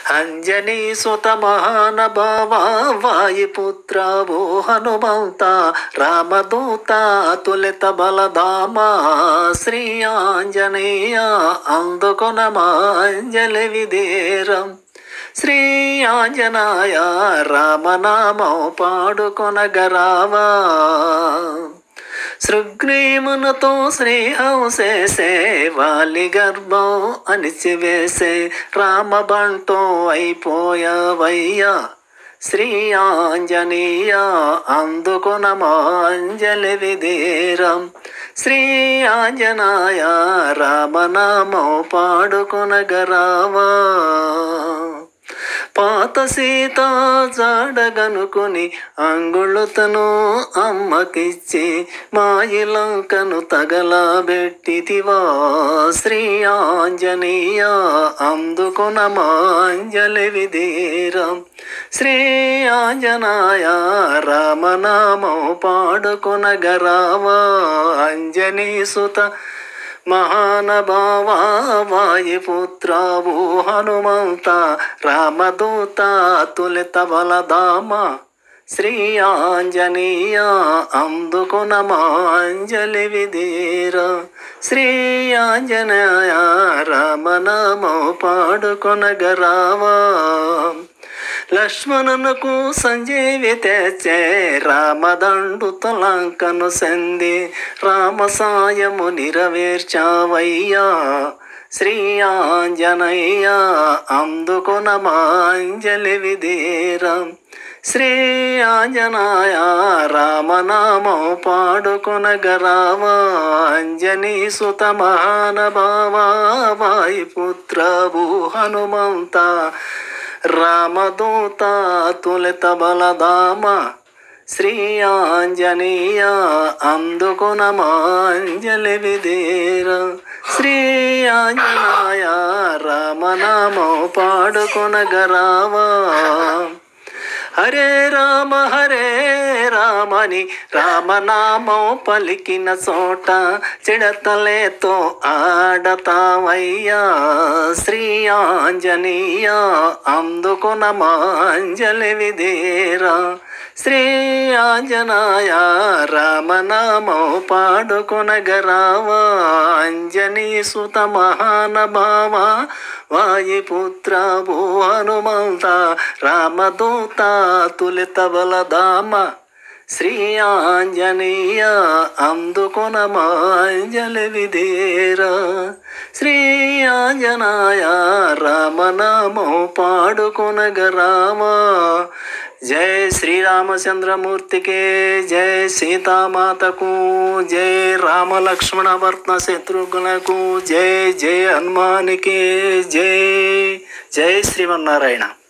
అంజనీ సుత మహానభావ వాయుపుత్ర ఓ హనుమంత రామదూత తులిత బలధామ శ్రీ ఆంజనేయ అందుకొనమాంజలి విధేరం శ్రీ ఆంజనాయ రామనామం పాడుకొనగరావా శృగ్రీమునతో శ్రీహంసేసే వాలి గర్భం అణిచివేసే రామబంటో అయిపోయావయ్యా శ్రీ ఆంజనేయ అందుకొనమాంజలి విధీరం శ్రీ ఆంజనాయ రామనామం పాడుకొనగరావా పాత సీత జాడగనుకొని అంగుళతను అమ్మకిచ్చి మాయిలంకను తగలబెట్టితివా శ్రీ ఆంజనేయ అందుకున మాంజలి విధీరం శ్రీ ఆంజనాయ రామనామం పాడుకొనగరావా అంజనీ సుత మహానభావా వాయుపుత్రావు హనుమంత రామదూత తులిత బలధామ శ్రీ ఆంజనేయ అందుకునమాంజలి విధీర శ్రీ ఆంజనేయ రామనామో పాడుకొనగరావా లక్ష్మణునకు సంజీవి తెచ్చే రామదండు తలంకను సంది రామ సాయము నిరవేర్చావయ్యా శ్రీ ఆంజనయ్య అందుకునమాంజలి విధీరం శ్రీ ఆంజనాయ రామనామం పాడుకొనగరావా అంజనీ సుత మహానభావా వాయుపుత్రవు హనుమంత రామదూత తులిత బలధామ శ్రీ ఆంజనేయ అందుకునమాంజలి విధీర శ్రీ ఆంజనాయ రామనామో పాడుకొనగరావా హరే రామ హరే రామని రామనామం పలికిన చోట చిడతలేతో ఆడతావయ్యా శ్రీ ఆంజనేయ అందుకున మాంజలి విధేరా శ్రీ ఆంజనాయ రామనామం పాడుకొనగరావా అంజనీ సుత మహానభావ వాయుపుత్ర భూ హనుమంత రామదూత తులిత బలధామ శ్రీ ఆంజనేయ అందుకొన మాంజలి విధేర శ్రీ ఆంజనాయ రామనామం పాడుకొనగరామా జై శ్రీరామచంద్రమూర్తికే జై సీతామాతకు జై రామలక్ష్మణ వర్ణ శత్రుఘ్నకు జై జై హనుమానికి జై జై శ్రీమన్నారాయణ